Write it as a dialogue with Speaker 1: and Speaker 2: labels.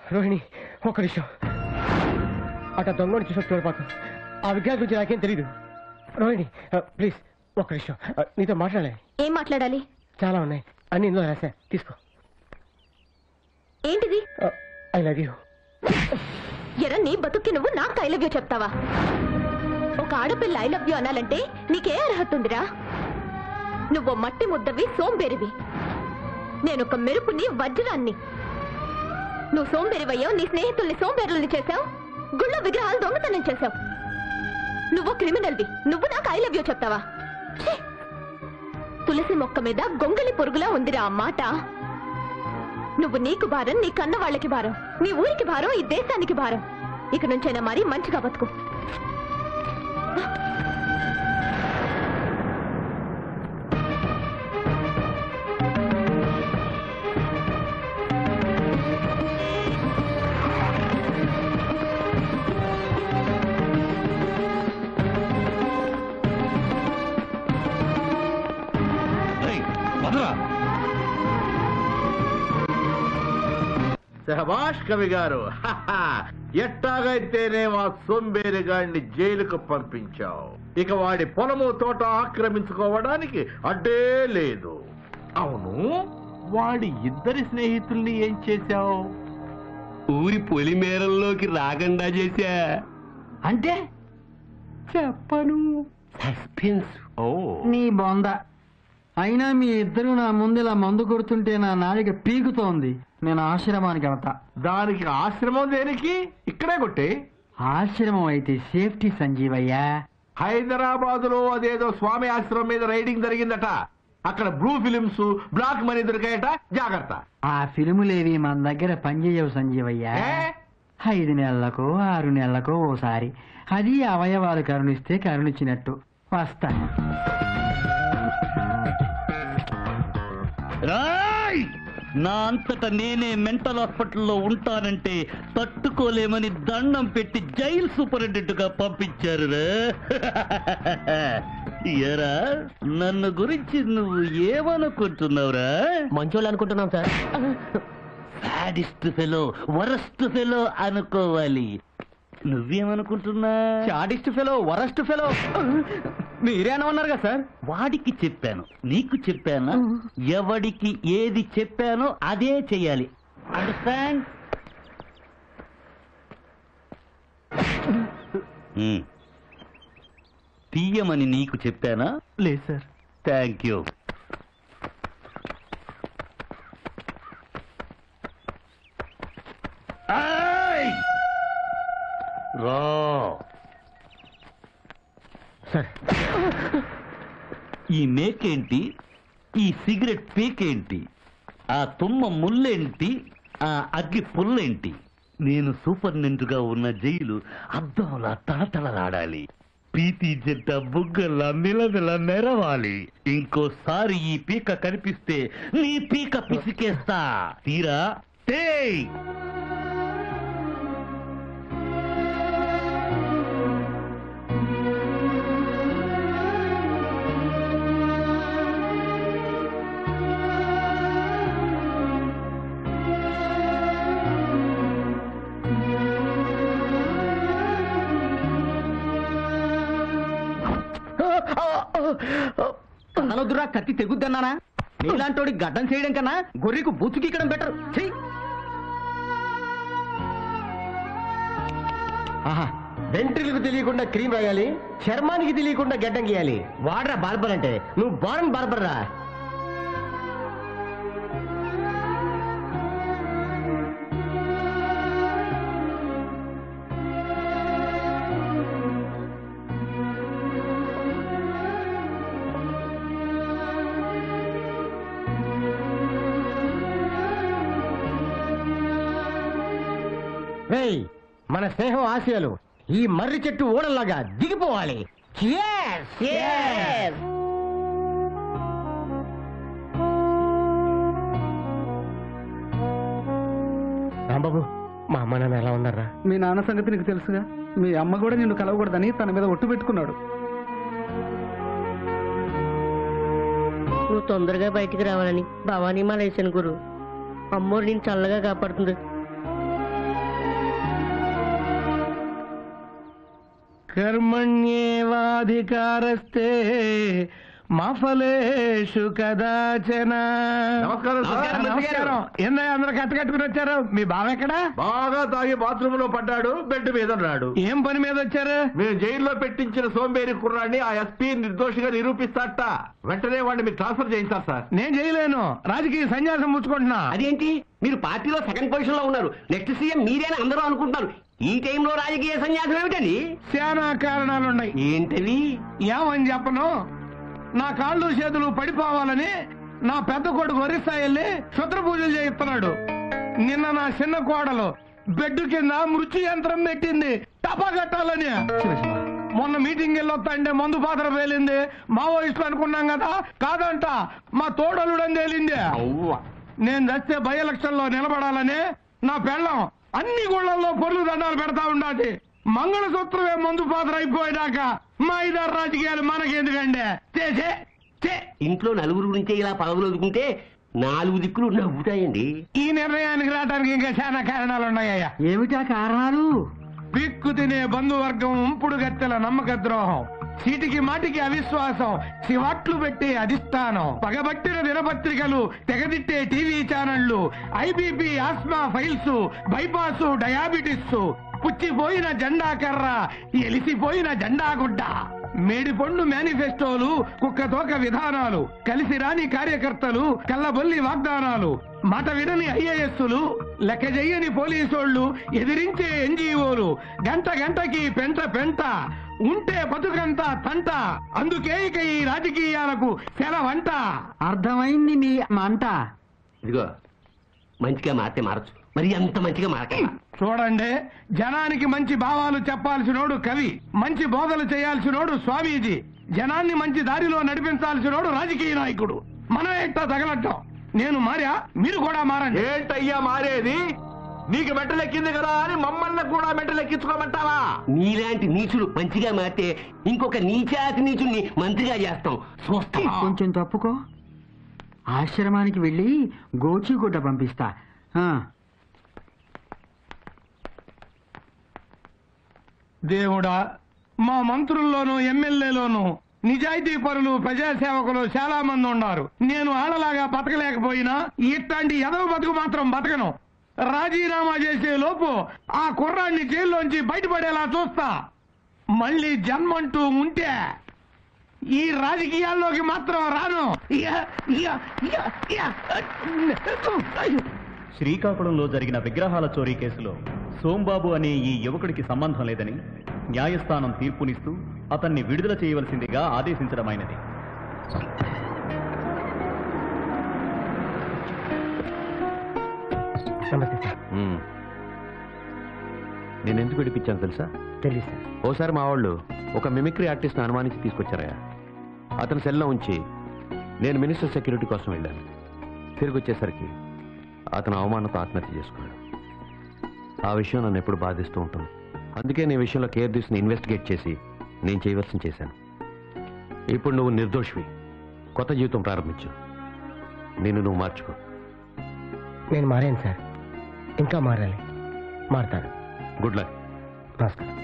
Speaker 1: రోహిణి ఒక్క నిమిషం అట్లా దొంగని చూసి చూడపాకు ఆ విగ్రహం గురించి నాకేం తెలీదు రోహిణి ప్లీజ్ ఒక్క నిమిషం ఆ, నీతో మాట్లాడాలి
Speaker 2: ఏం మాట్లాడాలి
Speaker 1: చాలా ఉన్నాయి అన్ని ఇందులో రాసా తీసుకో
Speaker 2: ఏంటిది
Speaker 1: ఐ లవ్ యూ
Speaker 2: ఎరా నీ బతుక్కి నువ్వు నాకు ఐ లవ్ యూ చెప్తావా ఒక ఆడపిల్ల ఐ లవ్ యూ అనాలంటే నీకే అర్హత ఉందిరా నువ్వు మట్టి ముద్దవి సోంబేరివి నేను ఒక మెరుపుని వజ్రాన్ని నువ్వు సోంబేరివయ్యావు నీ స్నేహితుల్ని సోంబేరుల్ని చేశావు గుళ్ళో విగ్రహాలు దొంగతనం చేశావు నువ్వు క్రిమినల్వి నువ్వు నాకు ఐ లవ్ యూ చెప్తావా ఛీ! తులసి మొక్క మీద గొంగలి పొరుగులా ఉందిరా ఆ మాట నువ్వు నీకు భారం నీ కన్న వాళ్ళకి భారం నీ ఊరికి భారం ఈ దేశానికి భారం ఇక నుంచైనా మరి మంచిగా బతుకు
Speaker 3: సహబాష్ కవి గారు హహ. ఎట్టాగైతేనే ఆ సోంబేరి గాడిని జైలుకు పంపించావు ఇక వాడి పొలము తోట ఆక్రమించుకోవడానికి అడ్డే లేదు అవును వాడి ఇద్దరి స్నేహితుల్ని ఏం చేశావు
Speaker 4: ఊరి పొలిమేరల్లోకి రాకుండా చేశా
Speaker 5: అంటే
Speaker 4: చెప్పను సస్పెన్స్
Speaker 3: ఓ
Speaker 5: నీ బొంద అయినా మీ ఇద్దరు నా ముందు ఇలా మందు కొడుతుంటే నా నాలిక పీకుతోంది నేను ఆశ్రమానికి వెళ్తా
Speaker 3: దానికి ఆశ్రమం దేనికి ఇక్కడే కొట్టే
Speaker 5: ఆశ్రమం అయితే సేఫ్టీ సంజీవయ్యా
Speaker 3: హైదరాబాద్ లో అదేదో స్వామి ఆశ్రమం మీద రైడింగ్ జరిగిందట అక్కడ బ్లూ ఫిలిమ్స్ బ్లాక్ మనీ దొరికాయట జాగ్రత్త
Speaker 5: ఆ ఫిల్ములేవి మన దగ్గర పనిచేయవు సంజీవయ్యా
Speaker 3: ఏ?
Speaker 5: ఐదు నెలలకు ఆరు నెలలకు ఓసారి అది అవయవాలు కరుణిస్తే కరుణించినట్టు వస్తా
Speaker 4: రాయ్ నా అంతట నేనే మెంటల్ హాస్పిటల్లో ఉంటానంటే తట్టుకోలేమని దండం పెట్టి జైలు సూపరింటెండెంట్ గా పంపించారు ఎరా నన్ను గురించి నువ్వు ఏమనుకుంటున్నావురా
Speaker 1: మంచోళ్ళు అనుకుంటున్నాం sir
Speaker 4: sadist fellow worst fellow అనుకోవాలి నువ్వేమనుకుంటున్నా
Speaker 1: చాడిస్ట్ ఫెలో వరస్ట్ ఫెలో మీరేనా ఉన్నారు కదా సార్
Speaker 4: వాడికి చెప్పాను నీకు చెప్పానా ఎవడికి ఏది చెప్పానో అదే చెయ్యాలి అండర్స్టాండ్ తీయమని నీకు చెప్పానా
Speaker 1: లేదు సార్
Speaker 4: థ్యాంక్ యూ రా
Speaker 1: సార్
Speaker 4: ఈ మేకేంటి ఈ సిగరెట్ పీకేంటి ఆ తుమ్మ ముల్లేంటి ఆ అగ్గి పుల్లేంటి నేను సూపర్నెంట్ గా ఉన్న జైలు అద్దంలా తలతలలాడాలి పీతి జంట బుగ్గల్లా మిలమిల మెరవాలి ఇంకోసారి ఈ పీక కనిపిస్తే నీ పీక పిసికేస్తా తీరా టేయ్
Speaker 1: కనలొద్దురా కత్తి తెగుద్దన్నానా నీలాంటోడి గడ్డం చేయడం కన్నా గొర్రెకు బూచుకిక్కడం బెటర్ చెయ్యి ఆహా వెంట్రులకు తెలియకుండా క్రీమ్ రాయాలి చర్మానికి తెలియకుండా గడ్డం గీయాలి వాడరా బార్బర్ అంటే నువ్వు బారన్ బార్బర్ రా రేయ్ మన స్నేహం ఆశయాలు ఈ మర్రి చెట్టు ఓడల్లాగా దిగిపోవాలి Cheers! రాంబాబు మా అమ్మ నాన్న ఎలా ఉన్నారా
Speaker 5: మీ నాన్న సంగతి నీకు తెలుసుగా మీ అమ్మ కూడా నిన్ను కలవకూడదని తన మీద ఒట్టు పెట్టుకున్నాడు
Speaker 6: నువ్వు తొందరగా బయటికి రావాలని భవానీ మాలేశాను గురు అమ్మోరు నేను చల్లగా కాపాడుతుంది
Speaker 1: కర్మణ్యేవాధికారస్తే మఫలేషు కదాచన
Speaker 3: నమస్కారం సార్
Speaker 1: నమస్కారం ఏందయ్య అందరూ కట్ట కట్టుకుని వచ్చారు మీ బావ ఎక్కడా
Speaker 3: బాగా తాగి బాత్రూమ్ లో పడ్డాడు బెడ్ మీద ఉన్నాడు
Speaker 1: ఏం పని మీద వచ్చారు
Speaker 3: మేము జైల్లో పెట్టించిన సోంబేరి కుర్రాన్ని ఆ ఎస్పీ నిర్దోషిగా నిరూపిస్తాట వెంటనే వాడిని మీరు ట్రాన్స్ఫర్ చేయించారు సార్
Speaker 1: నేను చేయలేను రాజకీయ సన్యాసం పుచ్చుకుంటున్నా
Speaker 6: అదేంటి మీరు పార్టీలో సెకండ్ పొజిషన్ లో ఉన్నారు నెక్స్ట్ సీఎం మీరేనా అందరూ అనుకుంటున్నారు ఈ టైంలో రాజకీయ సన్యాసం ఏమిటండి
Speaker 1: చాలా కారణాలున్నాయి
Speaker 6: ఏంటవి
Speaker 1: ఏమని చెప్పను నా కాళ్ళు చేతులు పడిపోవాలని నా పెద్ద కొడుకు ఒరిస్సా వెళ్ళి క్షుద్ర పూజలు చేయిస్తున్నాడు నిన్న నా చిన్న కోడలు బెడ్ కింద మృత్యు యంత్రం పెట్టింది టపా కట్టాలని మొన్న మీటింగ్ వెళ్ళొస్తా మందు పాత్ర పేలింది మావోయిస్టులు అనుకున్నాం కదా కాదంట మా తోడలుడని తేలింది నేను చస్తే బై ఎలక్షన్ లో నిలబడాలని నా పెళ్ళం అన్ని గుళ్ళల్లో పొర్లు దండాలు పెడతా ఉండాది మంగళసూత్రమే మందు పాత్ర అయిపోయినాక మా ఇద్దరు రాజకీయాలు మనకెందుకండి చేసే చే
Speaker 6: ఇంట్లో నలుగురు గురించి ఇలా పదవులు వదుకుంటే నాలుగు దిక్కులు నవ్వుతాయండి
Speaker 1: ఈ నిర్ణయానికి రావడానికి ఇంకా చాలా కారణాలు ఉన్నాయ్యా
Speaker 5: ఏమిటా కారణాలు
Speaker 1: పిక్కు తినే బంధువర్గం ఉంపుడు గత్తెల నమ్మక ద్రోహం చీటికి మాటికి అవిశ్వాసం శివాట్లు పెట్టే అధిష్టానం పగబట్టిన దినపత్రికలు తెగదిట్టే టీవీ ఛానళ్లు IBP asthma piles bypass diabetes పుచ్చిపోయిన జెండా కర్ర ఎలిసిపోయిన జెండా గుడ్డ మేడిపండు మేనిఫెస్టోలు కుక్కతోక విధానాలు కలిసి రాని కార్యకర్తలు కల్లబొల్లి వాగ్దానాలు మాట వినని ఐఏఎస్లు లెక్క చెయ్యని పోలీసోళ్లు ఎదిరించే ఎన్జిఓలు గంట గంటకి పెంట పెంట ఉంటే బతుకంతా తంట అందుకే ఇక ఈ రాజకీయాలకు సెలవంట
Speaker 5: అర్థమైంది మీ మంట
Speaker 6: ఇదిగో మంచిగా మారితే మారచ్చు మరి అంత మంచిగా మారక
Speaker 1: చూడండి జనానికి మంచి భావాలు చెప్పాల్సినోడు కవి మంచి బోధలు చేయాల్సినోడు స్వామీజీ జనాన్ని మంచి దారిలో నడిపించాల్సినోడు రాజకీయ నాయకుడు మనం ఎట్టా తగలట్టం నేను మారా మీరు కూడా మారండి
Speaker 3: ఏంటయ్యా మారేది నీకు మెట్టలెక్కింది కదా అని మమ్మల్ని కూడా మెట్టలెక్కించుకోమంటావా
Speaker 6: నీలాంటి నీచులు మంచిగా మారితే ఇంకొక నీచాతి నీచుల్ని మంత్రిగా చేస్తాం చూస్తాం
Speaker 5: కొంచెం తప్పుకో ఆశ్రమానికి వెళ్ళి గోచిగుడ్డ పంపిస్తా ఆ,
Speaker 1: దేవుడా మా మంత్రుల్లోనూ ఎమ్మెల్యేలోనూ నిజాయితీ పరులు ప్రజాసేవకులు చాలా మంది ఉన్నారు నేను ఆడలాగా బతకలేకపోయినా ఇట్లాంటి ఎదవ బతుకు మాత్రం బతకను రాజీనామా చేసే లోపు ఆ కుర్రాన్ని జైల్లోంచి బయటపడేలా చూస్తా మళ్ళీ జన్మంటూ ఉంటే ఈ రాజకీయాల్లోకి మాత్రం రాను ఇయ, ఇయ, ఇయ, ఇయ.
Speaker 7: శ్రీకాకుళంలో జరిగిన విగ్రహాల చోరీ కేసులో సోంబాబు అనే ఈ యువకుడికి సంబంధం లేదని న్యాయస్థానం తీర్పునిస్తూ అతన్ని విడుదల చేయవలసిందిగా ఆదేశించడమైనది
Speaker 1: నమస్తే సార్
Speaker 8: నేను ఎందుకు విడిపించాను తెలుసా
Speaker 1: తెలియదు సార్
Speaker 8: ఓసారి మా వాళ్ళు ఒక మిమిక్రీ ఆర్టిస్ట్ని అనుమానించి తీసుకొచ్చారయ్యా అతను సెల్లో ఉంచి నేను మినిస్టర్ సెక్యూరిటీ కోసం వెళ్ళాను తిరిగి వచ్చేసరికి అతను అవమానంతో ఆత్మహత్య చేసుకున్నాడు ఆ విషయం నన్ను ఎప్పుడు బాధిస్తూ ఉంటుంది అందుకే నీ విషయంలో కేర్ తీసుకుని ఇన్వెస్టిగేట్ చేసి నేను చేయవలసింది చేశాను ఇప్పుడు నువ్వు నిర్దోషివి కొత్త జీవితం ప్రారంభించు నేను నువ్వు మార్చుకో
Speaker 1: నేను మారాను సార్ ఇంకా మారాలి మారతాను
Speaker 8: గుడ్ లక్
Speaker 1: నమస్కారం